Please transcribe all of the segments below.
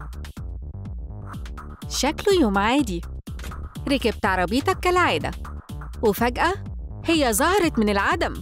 شكله يوم عادي ركبت عربيتك كالعادة وفجأة هي ظهرت من العدم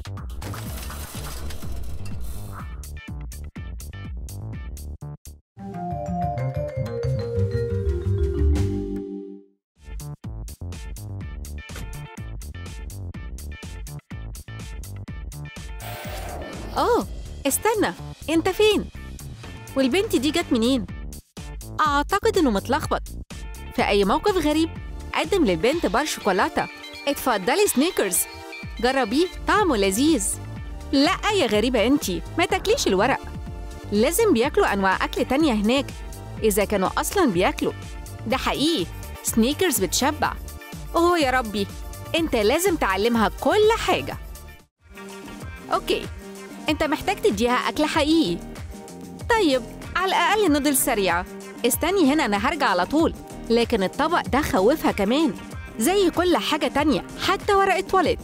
أوه استنى أنت فين؟ والبنت دي جت منين؟ أعتقد إنه متلخبط في أي موقف غريب قدم للبنت بار شوكولاتة اتفضلي سنيكرز جربيه طعمه لذيذ لا يا غريبة انتي ما تاكليش الورق لازم بياكلوا أنواع أكل تانية هناك إذا كانوا أصلا بياكلوا ده حقيقي سنيكرز بتشبع أوه يا ربي أنت لازم تعلمها كل حاجة أوكي أنت محتاج تديها أكل حقيقي طيب على الأقل نودل سريعة استني هنا أنا هرجع على طول لكن الطبق ده خوفها كمان زي كل حاجة تانية حتى ورقة تواليت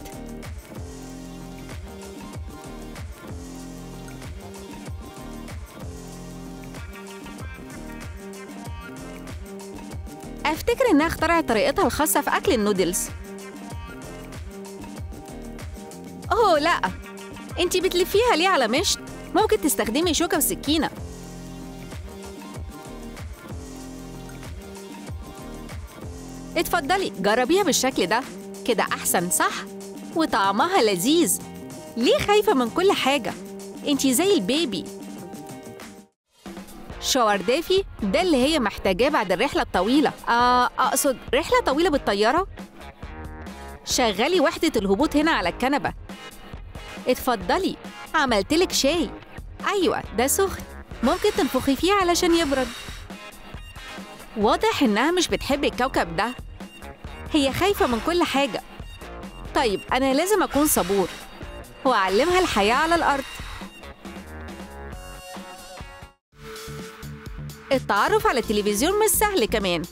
أفتكر إنها اخترعت طريقتها الخاصة في أكل النودلز أوه لأ أنتي بتلفيها ليه على مشط؟ ممكن تستخدمي شوكة وسكينة اتفضلي جربيها بالشكل ده كده أحسن صح؟ وطعمها لذيذ ليه خايفة من كل حاجة؟ انتي زي البيبي شاور دافي ده اللي هي محتاجاه بعد الرحلة الطويلة آه أقصد رحلة طويلة بالطيارة؟ شغلي وحدة الهبوط هنا على الكنبة اتفضلي عملتلك شاي أيوة ده سخن ممكن تنفخي فيه علشان يبرد واضح إنها مش بتحب الكوكب ده هي خايفة من كل حاجة طيب أنا لازم أكون صبور وأعلمها الحياة على الأرض التعرف على التلفزيون مش سهل كمان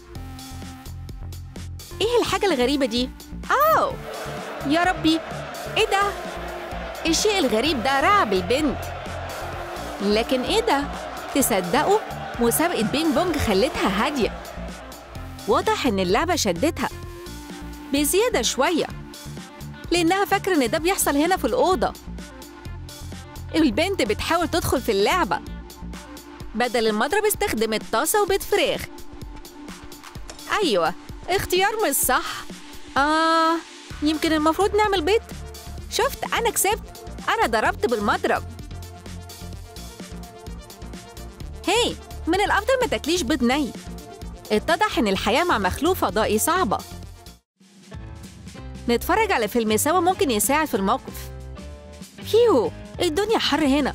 ايه الحاجة الغريبة دي؟ أوه يا ربي ايه ده؟ الشيء الغريب ده رعب البنت لكن ايه ده؟ تصدقوا مسابقة بينج بونج خلتها هادية واضح إن اللعبة شدتها بزيادة شوية لأنها فاكرة إن ده بيحصل هنا في الأوضة البنت بتحاول تدخل في اللعبة بدل المضرب استخدمت طاسة وبيض فراخ أيوة اختيار مش صح آه يمكن المفروض نعمل بيض شفت أنا كسبت أنا ضربت بالمضرب هي من الأفضل ما تاكليش بيض ني اتضح إن الحياة مع مخلوق فضائي صعبة نتفرج على فيلم سوا ممكن يساعد في الموقف فيو الدنيا حر هنا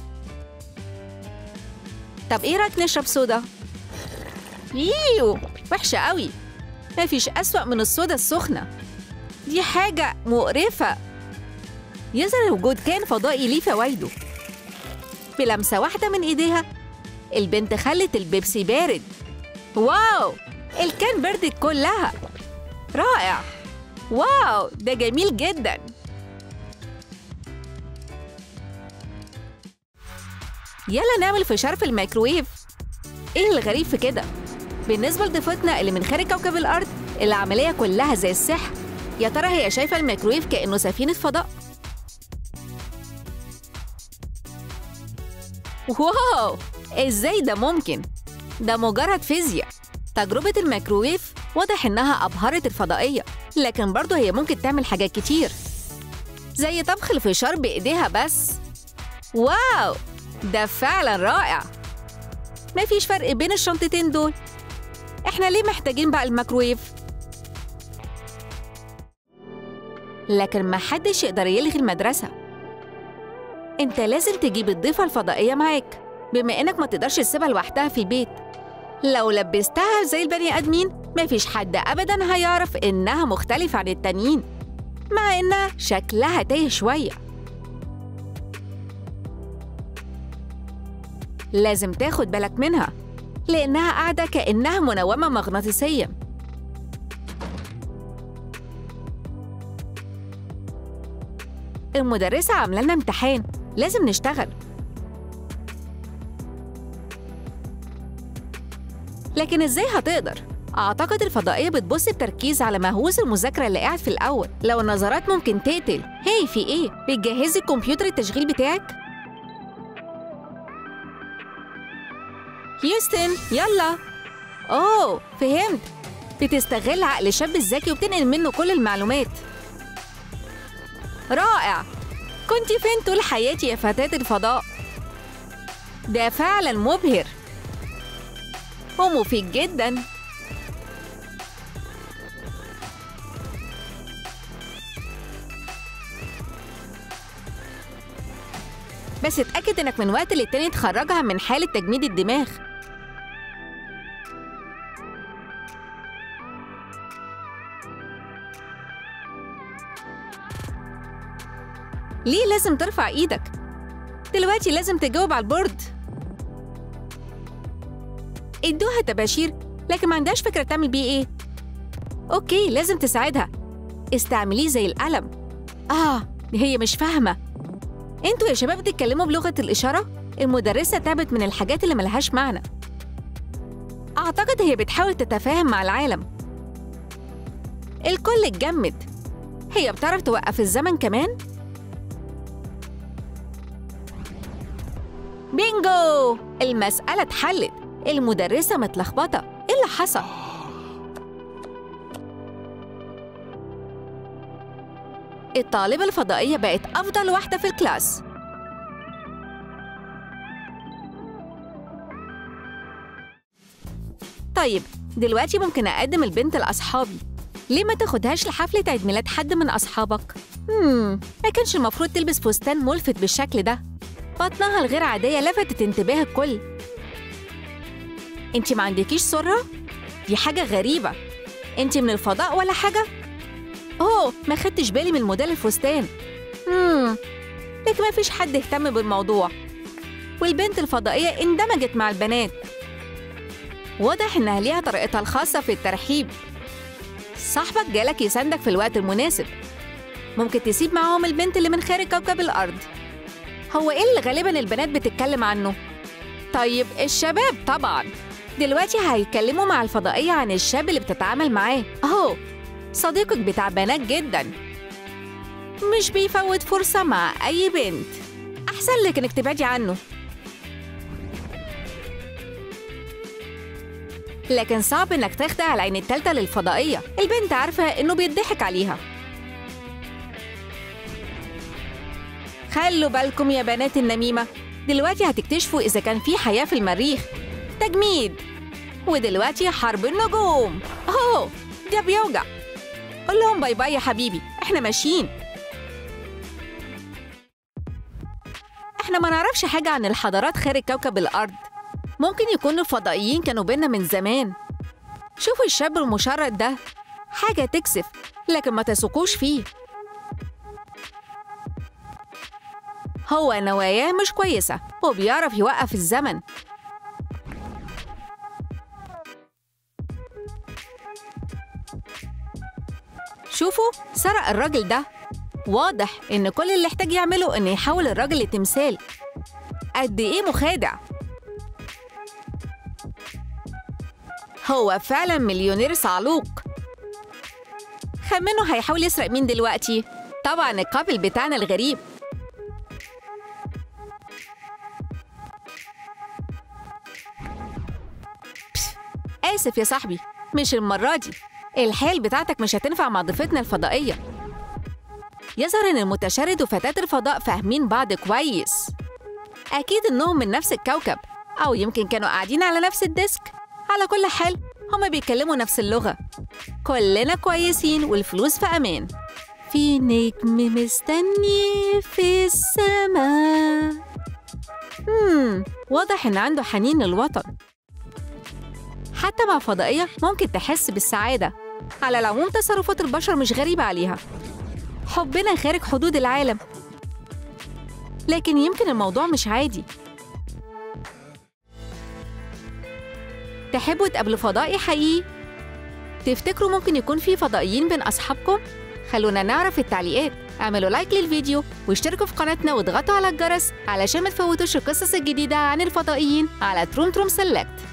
طب ايه رايك نشرب صودا ييو وحشة قوي مفيش أسوأ من الصودا السخنة دي حاجة مقرفة يظهر وجود كان فضائي ليه فوايده بلمسة واحدة من إيديها البنت خلت البيبسي بارد واو الكان بردت كلها رائع واو ده جميل جدا يلا نعمل فشار في الميكرويف ايه الغريب في كده بالنسبة لضيفتنا اللي من خارج كوكب الأرض العملية كلها زي السحر يا ترى هي شايفة الميكرويف كأنه سفينة فضاء واو ازاي ده ممكن ده مجرد فيزياء تجربة الميكروويف واضح إنها أبهرت الفضائية لكن برضه هي ممكن تعمل حاجات كتير زي طبخ الفشار بإيديها بس واو ده فعلا رائع مفيش فرق بين الشنطتين دول احنا ليه محتاجين بقى الميكروويف لكن محدش يقدر يلغي المدرسة انت لازم تجيب الضيفة الفضائية معاك بما انك ما تقدرش تسيبها لوحدها في البيت لو لبستها زي البني ادمين مفيش حد ابدا هيعرف انها مختلفة عن التانيين مع انها شكلها تايه شوية لازم تاخد بالك منها لانها قاعدة كأنها منومة مغناطيسيا المدرسة عاملة لنا امتحان لازم نشتغل لكن إزاي هتقدر؟ أعتقد الفضائية بتبص بتركيز على مهووس المذاكرة اللي قاعد في الأول لو النظرات ممكن تقتل هي في إيه؟ بتجهزي الكمبيوتر التشغيل بتاعك؟ هيوستن يلا أوه فهمت بتستغل عقل الشاب الذكي وبتنقل منه كل المعلومات رائع كنت فين طول حياتي يا فتاة الفضاء ده فعلا مبهر ومفيد جدا بس اتأكد انك من وقت للتاني تخرجها من حالة تجميد الدماغ ليه لازم ترفع ايدك؟ دلوقتي لازم تجاوب على البورد ادوها تباشير لكن ما عندهاش فكرة تعمل بيه ايه اوكي لازم تساعدها استعمليه زي القلم اه هي مش فاهمة انتوا يا شباب بتتكلموا بلغة الإشارة؟ المدرسة تعبت من الحاجات اللي ملهاش معنى أعتقد هي بتحاول تتفاهم مع العالم الكل اتجمد هي بتعرف توقف الزمن كمان؟ بينجو المسألة اتحلت المدرسة متلخبطة ايه اللي حصل؟ الطالبة الفضائية بقت أفضل واحدة في الكلاس طيب دلوقتي ممكن أقدم البنت لأصحابي ليه ما تاخدهاش لحفلة عيد ميلاد حد من أصحابك؟ مم ما كانش المفروض تلبس فستان ملفت بالشكل ده بطنها الغير عادية لفتت انتباه الكل انت ما عندكيش سرة؟ دي حاجة غريبة انت من الفضاء ولا حاجة؟ اوه ما خدتش بالي من موديل الفستان مم. لكن ما فيش حد اهتم بالموضوع والبنت الفضائية اندمجت مع البنات واضح انها ليها طريقتها الخاصة في الترحيب صاحبك جالك يساندك في الوقت المناسب ممكن تسيب معاهم البنت اللي من خارج كوكب الأرض هو ايه اللي غالبا البنات بتتكلم عنه؟ طيب الشباب طبعا دلوقتي هيتكلموا مع الفضائية عن الشاب اللي بتتعامل معاه اهو صديقك بتاع بنات جدا مش بيفوت فرصة مع أي بنت أحسن لك إنك تبعدي عنه لكن صعب إنك تخدع العين التالتة للفضائية البنت عارفة إنه بيضحك عليها خلوا بالكم يا بنات النميمة دلوقتي هتكتشفوا إذا كان في حياة في المريخ تجميد ودلوقتي حرب النجوم أوه ده بيوجع قول لهم باي باي يا حبيبي احنا ماشيين احنا ما نعرفش حاجة عن الحضارات خارج كوكب الأرض ممكن يكونوا الفضائيين كانوا بينا من زمان شوفوا الشاب المشرد ده حاجة تكسف لكن ما تثقوش فيه هو نواياه مش كويسة وبيعرف يوقف الزمن شوفوا سرق الراجل ده واضح إن كل اللي احتاج يعمله إنه يحول الراجل لتمثال قد إيه مخادع هو فعلا مليونير صعلوق خمنوا هيحاول يسرق مين دلوقتي طبعا القابل بتاعنا الغريب بس، آسف يا صاحبي مش المرة دي الحيل بتاعتك مش هتنفع مع ضيفتنا الفضائية يظهر إن المتشرد وفتاة الفضاء فاهمين بعض كويس أكيد إنهم من نفس الكوكب أو يمكن كانوا قاعدين على نفس الديسك على كل حال هما بيتكلموا نفس اللغة كلنا كويسين والفلوس في أمان في نجم مستني في السماء مم واضح إن عنده حنين للوطن حتى مع فضائية ممكن تحس بالسعادة على العموم تصرفات البشر مش غريبة عليها حبنا خارج حدود العالم لكن يمكن الموضوع مش عادي تحبوا تقابلوا فضائي حقيقي؟ تفتكروا ممكن يكون في فضائيين بين أصحابكم؟ خلونا نعرف في التعليقات اعملوا لايك للفيديو واشتركوا في قناتنا واضغطوا على الجرس علشان ما تفوتوش القصص الجديدة عن الفضائيين على تروم تروم سيلكت